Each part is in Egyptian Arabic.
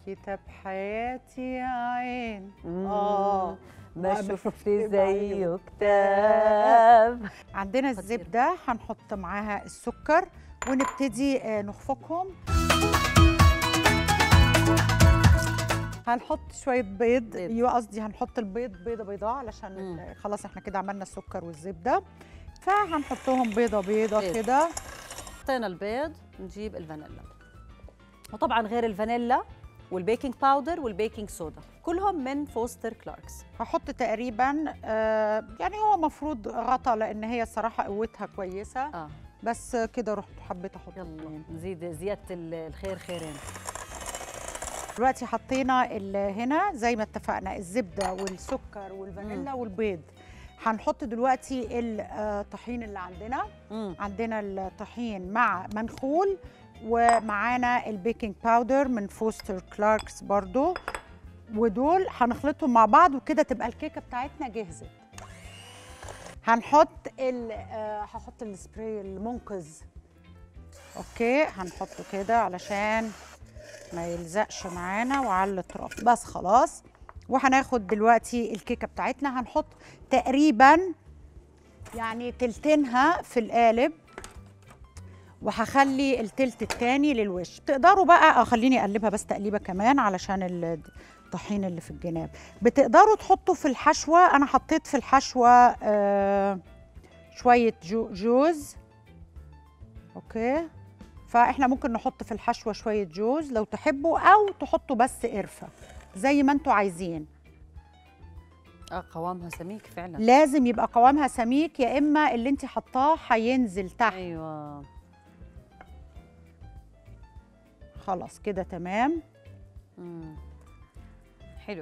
كتاب حياتي يا عين اه ما وأنا شفت بكتب زيه عليه كتاب عندنا خطير. الزبدة هنحط معاها السكر ونبتدي آه، نخفقهم هنحط شوية بيض بيض. ايوه قصدي هنحط البيض بيضة بيضاء علشان مم. ال- خلاص احنا كده عملنا السكر والزبدة فهنحطهم بيضة بيضة بيض. كده حطينا البيض نجيب الفانيلا وطبعا غير الفانيلا والبيكنج باودر والبيكنج صودا كلهم من فوستر كلاركس هحط تقريبا آه يعني هو مفروض غطا لان هي الصراحة قوتها كويسة اه بس كده رحت حبيت احط يلا اتنين. نزيد زياده ال- الخير خيرين دلوقتي حطينا ال- هنا زي ما اتفقنا الزبده والسكر والفانيلا والبيض هنحط دلوقتي الطحين اللي عندنا امم عندنا الطحين مع منخول ومعانا البيكنج باودر من فوستر كلاركس برضو ودول هنخلطهم مع بعض وكده تبقى الكيكه بتاعتنا جهزت هنحط ال آه، هحط السبراي المنقذ اوكي هنحطه كده علشان ما يلزقش معانا وعلى الاطراف بس خلاص وهناخد دلوقتي الكيكه بتاعتنا هنحط تقريبا يعني تلتينها في القالب وهخلي التلت التاني للوش تقدروا بقى اه خليني اقلبها بس تقليبه كمان علشان ال- الطحين اللي في الجناب بتقدروا تحطوا في الحشوه انا حطيت في الحشوه آه شويه جو جوز اوكي فاحنا ممكن نحط في الحشوه شويه جوز لو تحبوا او تحطوا بس قرفه زي ما انتوا عايزين اه قوامها سميك فعلا لازم يبقى قوامها سميك يا اما اللي انت حطاه هينزل تحت ايوه خلاص كده تمام امم حلو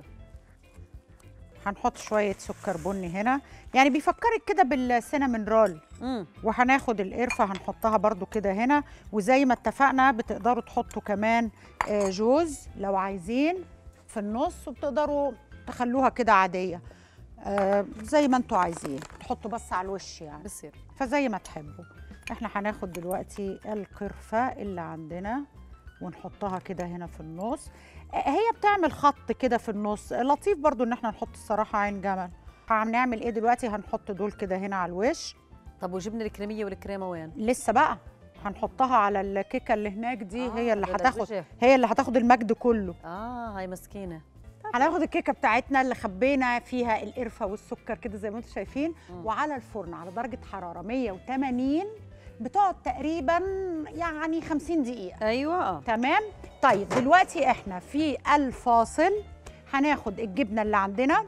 هنحط شويه سكر بني هنا يعني بيفكرك كده بالسينامون رول امم وهناخد القرفه هنحطها برضو كده هنا وزي ما اتفقنا بتقدروا تحطوا كمان آه، جوز لو عايزين في النص وبتقدروا تخلوها كده عاديه آه، زي ما انتوا عايزين تحطوا بس على الوش يعني بصير فزي ما تحبوا احنا هناخد دلوقتي القرفة اللي عندنا ونحطها كده هنا في النص آه، هي بتعمل خط كده في النص لطيف برضو ان احنا نحط الصراحة عين جمل هنعمل ايه دلوقتي هنحط دول كده هنا على الوش طب وجبنا الكريميه والكريمه وين لسه بقى هنحطها على الكيكة اللي هناك دي آه، هي اللي هذا هتاخد الوجه. هي اللي هتاخد المجد كله اه هاي مسكينه هناخد الكيكه بتاعتنا اللي خبينا فيها القرفه والسكر كده زي ما انتم شايفين مم. وعلى الفرن على درجه حراره 180 بتقعد تقريبا يعني 50 دقيقه ايوه اه تمام طيب دلوقتي احنا في الفاصل هناخد الجبنه اللي عندنا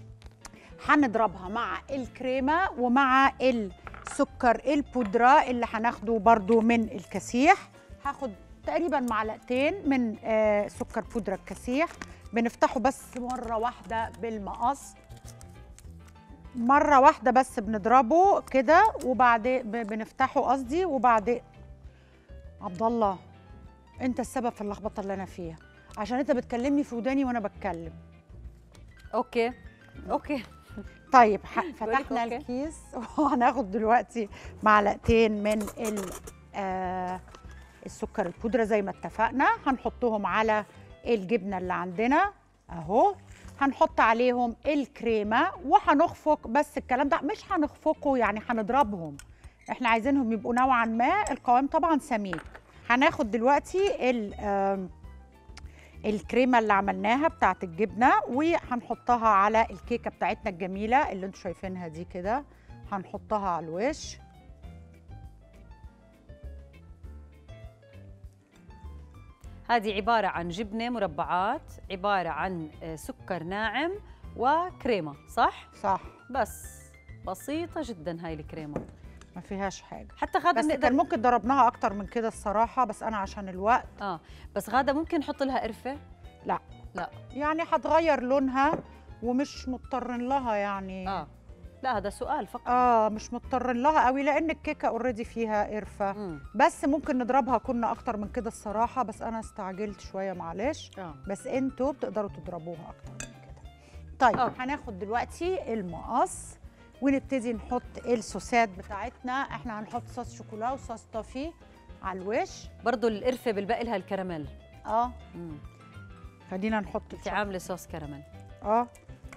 هنضربها مع الكريمه ومع السكر البودره اللي هناخده برضو من الكسيح هاخد تقريبا معلقتين من آه، سكر بودره الكسيح بنفتحه بس مره واحده بالمقص مره واحده بس بنضربه كده وبعدين ب- بنفتحه قصدي وبعدين عبد الله انت السبب في اللخبطه اللي انا فيها عشان انت بتكلمني في وداني وانا بتكلم اوكي اوكي طيب ح- بقولك فتحنا أوكي. الكيس وهناخد دلوقتي معلقتين من ال آه السكر البودرة زي ما اتفقنا هنحطهم على الجبنة اللي عندنا اهو هنحط عليهم الكريمة وهنخفق بس الكلام ده مش هنخفقه يعني هنضربهم احنا عايزينهم يبقوا نوعا ما القوام طبعا سميك هناخد دلوقتي ال آم، الكريمه اللي عملناها بتاعت الجبنه وهنحطها على الكيكه بتاعتنا الجميله اللي انتوا شايفينها دي كده هنحطها على الوش هذه عباره عن جبنه مربعات عباره عن آه، سكر ناعم وكريمه صح صح بس بسيطه جدا هاي الكريمه ما فيهاش حاجه حتى غاده بس بنقدر كان ممكن ضربناها اكتر من كده الصراحه بس انا عشان الوقت اه بس غاده ممكن نحط لها قرفه لا لا يعني هتغير لونها ومش مضطرين لها يعني اه لا هذا سؤال فقط اه مش مضطرين لها قوي لان الكيكه اوريدي فيها قرفه مم. بس ممكن نضربها كنا اكتر من كده الصراحه بس انا استعجلت شويه معلش اه بس انتوا بتقدروا تضربوها اكتر من كده طيب أوكي. هناخد دلوقتي المقص ونبتدي نحط الصوصات بتاعتنا احنا هنحط صوص شوكولا وصوص توفي على الوش برضه القرفه بالباقي لها الكراميل اه مم. خلينا نحط انت الشوكولاتة. عامله صوص كراميل اه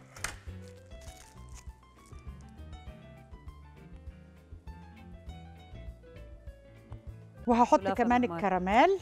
وهحط كلها كمان فمك. الكراميل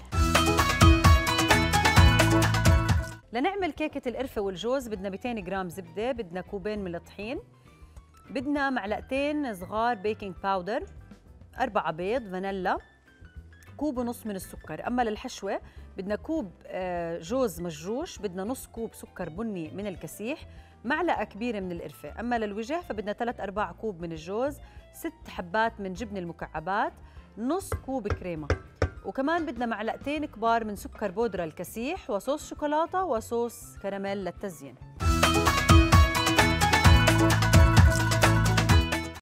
لنعمل كيكة القرفة والجوز بدنا 200 جرام زبدة بدنا كوبين من الطحين بدنا معلقتين صغار بيكنج باودر أربعة بيض فانيلا كوب ونص من السكر أما للحشوة بدنا كوب آه، جوز مجروش بدنا نص كوب سكر بني من الكسيح معلقة كبيرة من القرفة أما للوجه فبدنا 3 أرباع كوب من الجوز ست حبات من جبن المكعبات نص كوب كريمة وكمان بدنا معلقتين كبار من سكر بودرة الكسيح وصوص شوكولاتة وصوص كراميل للتزيين